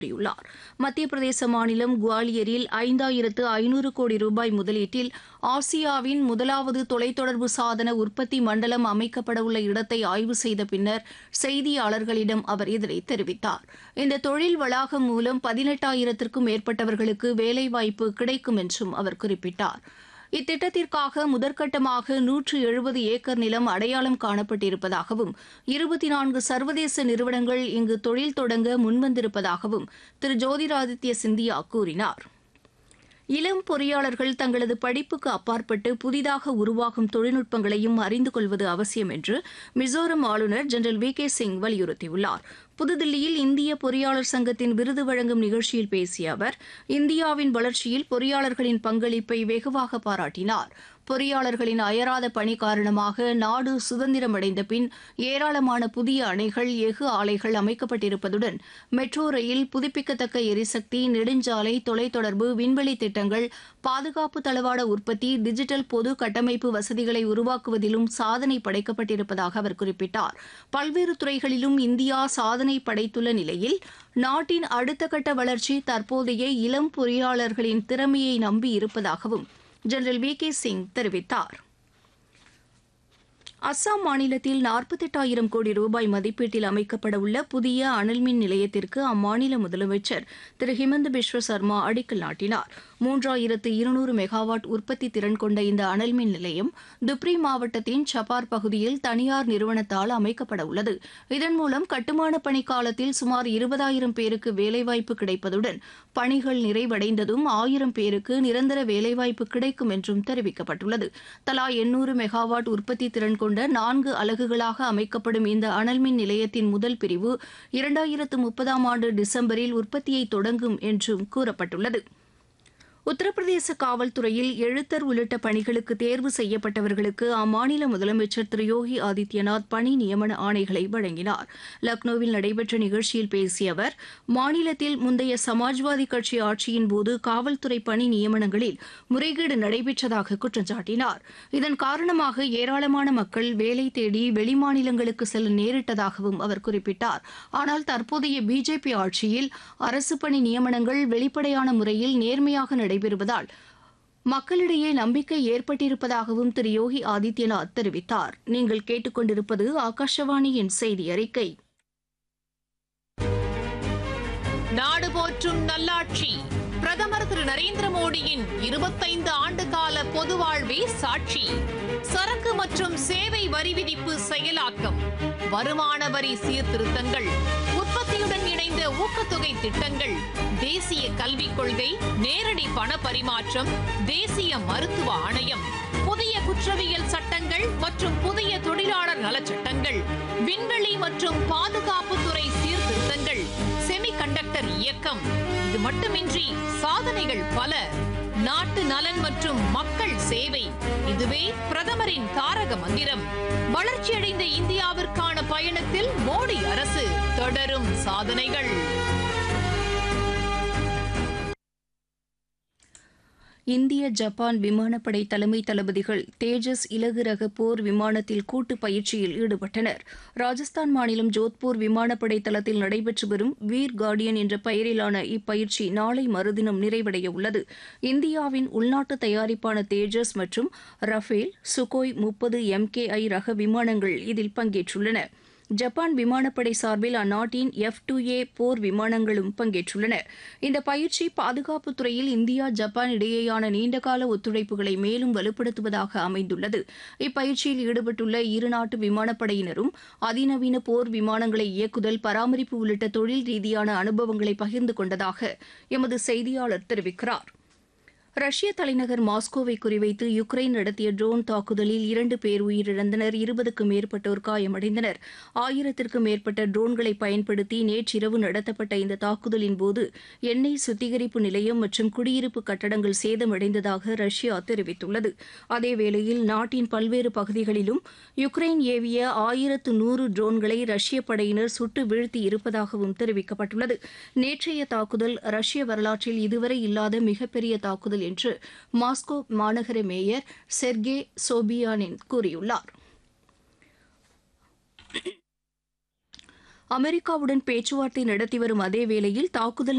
கூறியுள்ளார் மத்திய பிரதேச மாநிலம் குவாலியரில் ஐந்தாயிரத்து ஐநூறு கோடி ரூபாய் முதலீட்டில் ஆசியாவின் முதலாவது தொலைத்தொடர்பு சாதன உற்பத்தி மண்டலம் அமைக்கப்படவுள்ள இடத்தை ஆய்வு செய்த பின்னர் செய்தியாளர்களிடம் அவர் இதனை தெரிவித்தார் இந்த தொழில் வளாகம் மூலம் பதினெட்டாயிரத்திற்கும் மேற்பட்டவர்களுக்கு வேலைவாய்ப்பு கிடைக்கும் என்றும் அவர் குறிப்பிட்டார் இத்திட்டத்திற்காக முதற்கட்டமாக நூற்று எழுபது ஏக்கர் நிலம் அடையாளம் காணப்பட்டிருப்பதாகவும் இருபத்தி நான்கு சர்வதேச நிறுவனங்கள் இங்கு தொழில் தொடங்க முன்வந்திருப்பதாகவும் திரு ஜோதிராதித்ய சிந்தியா கூறினார் இளம் பொறியாளர்கள் தங்களது படிப்புக்கு அப்பாற்பட்டு புதிதாக உருவாகும் தொழில்நுட்பங்களையும் அறிந்து கொள்வது அவசியம் என்று மிசோரம் ஆளுநர் ஜெனரல் வி கே சிங் வலியுறுத்தியுள்ளார் புதுதில்லியில் இந்திய பொறியாளர் சங்கத்தின் விருது வழங்கும் நிகழ்ச்சியில் பேசிய அவர் இந்தியாவின் வளர்ச்சியில் பொறியாளர்களின் பங்களிப்பை வெகுவாக பாராட்டினார் பொறியாளர்களின் அயராத பணி காரணமாக நாடு சுதந்திரமடைந்த பின் ஏராளமான புதிய அணைகள் எஃகு ஆலைகள் அமைக்கப்பட்டிருப்பதுடன் மெட்ரோ ரயில் புதுப்பிக்கத்தக்க எரிசக்தி நெடுஞ்சாலை தொலைத்தொடர்பு விண்வெளி திட்டங்கள் பாதுகாப்பு தளவாட உற்பத்தி டிஜிட்டல் பொது கட்டமைப்பு வசதிகளை உருவாக்குவதிலும் சாதனை படைக்கப்பட்டிருப்பதாக அவர் குறிப்பிட்டார் பல்வேறு துறைகளிலும் இந்தியா சாதனை படைத்துள்ள நிலையில் நாட்டின் அடுத்த கட்ட வளர்ச்சி தற்போதைய இளம் பொறியாளர்களின் திறமையை நம்பி இருப்பதாகவும் ஜெனரல் வி கே சிங் தெரிவித்தார் அஸ்ஸாம் மாநிலத்தில் நாற்பத்தெட்டாயிரம் கோடி ரூபாய் மதிப்பீட்டில் அமைக்கப்பட உள்ள புதிய அனல்மின் நிலையத்திற்கு அம்மாநில முதலமைச்சர் திரு ஹிமந்த பிஸ்வ சர்மா அடிக்கல் நாட்டினார் மூன்றாயிரத்து இருநூறு மெகாவாட் உற்பத்தி திறன் கொண்ட இந்த அனல்மின் நிலையம் துப்ரி மாவட்டத்தின் சபார் பகுதியில் தனியார் நிறுவனத்தால் அமைக்கப்பட உள்ளது இதன் மூலம் கட்டுமான பணி காலத்தில் சுமார் இருபதாயிரம் பேருக்கு வேலைவாய்ப்பு கிடைப்பதுடன் பணிகள் நிறைவடைந்ததும் ஆயிரம் பேருக்கு நிரந்தர வேலைவாய்ப்பு கிடைக்கும் என்றும் தெரிவிக்கப்பட்டுள்ளது தலா எண்ணூறு மெகாவாட் உற்பத்தி திறன் கொண்ட நான்கு அலகுகளாக அமைக்கப்படும் இந்த அனல்மின் நிலையத்தின் முதல் பிரிவு இரண்டாயிரத்து முப்பதாம் ஆண்டு டிசம்பரில் உற்பத்தியை தொடங்கும் என்றும் கூறப்பட்டுள்ளது உத்தரப்பிரதேச காவல்துறையில் எழுத்தர் உள்ளிட்ட பணிகளுக்கு தேர்வு செய்யப்பட்டவர்களுக்கு அம்மாநில முதலமைச்சர் திரு யோகி ஆதித்யநாத் பணி நியமன ஆணைகளை வழங்கினார் லக்னோவில் நடைபெற்ற நிகழ்ச்சியில் பேசிய அவர் மாநிலத்தில் முந்தைய சமாஜ்வாதி கட்சி ஆட்சியின் போது காவல்துறை பணி நியமனங்களில் முறைகேடு நடைபெற்றதாக குற்றம் சாட்டினார் இதன் காரணமாக ஏராளமான மக்கள் வேலை தேடி வெளிமாநிலங்களுக்கு செல்ல நேரிட்டதாகவும் அவர் குறிப்பிட்டார் ஆனால் தற்போதைய பிஜேபி ஆட்சியில் அரசு பணி நியமனங்கள் வெளிப்படையான முறையில் நேர்மையாக நடைபெறுவதால் மக்களிடையே நம்பிக்கை ஏற்பட்டிருப்பதாகவும் திரு யோகி ஆதித்யநாத் தெரிவித்தார் நீங்கள் கேட்டுக்கொண்டிருப்பது ஆகாஷவாணியின் செய்தி அறிக்கை நாடு போற்றும் நல்லாட்சி பிரதமர் திரு நரேந்திர மோடியின் இருபத்தைந்து ஆண்டு கால பொது வாழ்வே சாட்சி சரக்கு மற்றும் சேவை வரி விதிப்பு செயலாக்கம் வருமான வரி சீர்திருத்தங்கள் உற்பத்தியுடன் இணைந்த ஊக்கத்தொகை திட்டங்கள் தேசிய கல்விக் கொள்கை நேரடி பண பரிமாற்றம் தேசிய மருத்துவ ஆணையம் புதிய குற்றவியல் சட்டங்கள் மற்றும் புதிய தொழிலாளர் நலச்சட்டங்கள் விண்வெளி மற்றும் பாதுகாப்புத்துறை சீர்திருத்தங்கள் செமிகண்டக்டர் இயக்கம் இது மட்டுமின்றி சாதனைகள் பல நாட்டு நலன் மற்றும் மக்கள் சேவை இதுவே பிரதமரின் தாரக மந்திரம் வளர்ச்சியடைந்த இந்தியாவிற்கான பயணத்தில் மோடி அரசு தொடரும் சாதனைகள் இந்திய ஜப்பான் விமானப்படை தலைமை தளபதிகள் தேஜஸ் இலகு ரக போர் விமானத்தில் கூட்டு பயிற்சியில் ஈடுபட்டனர் ராஜஸ்தான் மாநிலம் ஜோத்பூர் விமானப்படை தளத்தில் நடைபெற்று வரும் வீர் கார்டியன் என்ற பெயரிலான இப்பயிற்சி நாளை மறுதினம் நிறைவடைய உள்ளது இந்தியாவின் உள்நாட்டு தயாரிப்பான தேஜஸ் மற்றும் ரஃபேல் சுகோய் முப்பது எம்கேஐ ரக விமானங்கள் இதில் பங்கேற்றுள்ளன ஜப்பான் விமானப்படை சார்பில் அந்நாட்டின் எஃப் டூ ஏ போர் விமானங்களும் பங்கேற்றுள்ளன இந்த பயிற்சி பாதுகாப்புத் துறையில் இந்தியா ஜப்பான் இடையேயான நீண்டகால ஒத்துழைப்புகளை மேலும் வலுப்படுத்துவதாக அமைந்துள்ளது இப்பயிற்சியில் ஈடுபட்டுள்ள இருநாட்டு விமானப்படையினரும் அதிநவீன போர் விமானங்களை இயக்குதல் பராமரிப்பு உள்ளிட்ட தொழில் ரீதியான அனுபவங்களை பகிர்ந்து கொண்டதாக எமது செய்தியாளர் தெரிவிக்கிறார் ரஷ்ய தலைநகர் மாஸ்கோவை குறிவைத்து யுக்ரைன் நடத்திய ட்ரோன் தாக்குதலில் இரண்டு பேர் உயிரிழந்தனர் இருபதுக்கும் மேற்பட்டோர் காயமடைந்தனர் ஆயிரத்திற்கும் மேற்பட்ட ட்ரோன்களை பயன்படுத்தி நேற்றிரவு நடத்தப்பட்ட இந்த தாக்குதலின் போது எண்ணெய் சுத்திகரிப்பு நிலையம் மற்றும் குடியிருப்பு கட்டடங்கள் சேதமடைந்ததாக ரஷ்யா தெரிவித்துள்ளது அதேவேளையில் நாட்டின் பல்வேறு பகுதிகளிலும் யுக்ரைன் ஏவிய ஆயிரத்து நூறு ட்ரோன்களை ரஷ்ய படையினர் சுட்டு வீழ்த்தி இருப்பதாகவும் தெரிவிக்கப்பட்டுள்ளது நேற்றைய தாக்குதல் ரஷ்ய வரலாற்றில் இதுவரை இல்லாத மிகப்பெரிய தாக்குதல் என்று மாஸ்கோ மாநகர மேயர் செர்கே சோபியானின் கூறியுள்ளார் அமெரிக்காவுடன் பேச்சுவார்த்தை நடத்தி வரும் அதே வேளையில் தாக்குதல்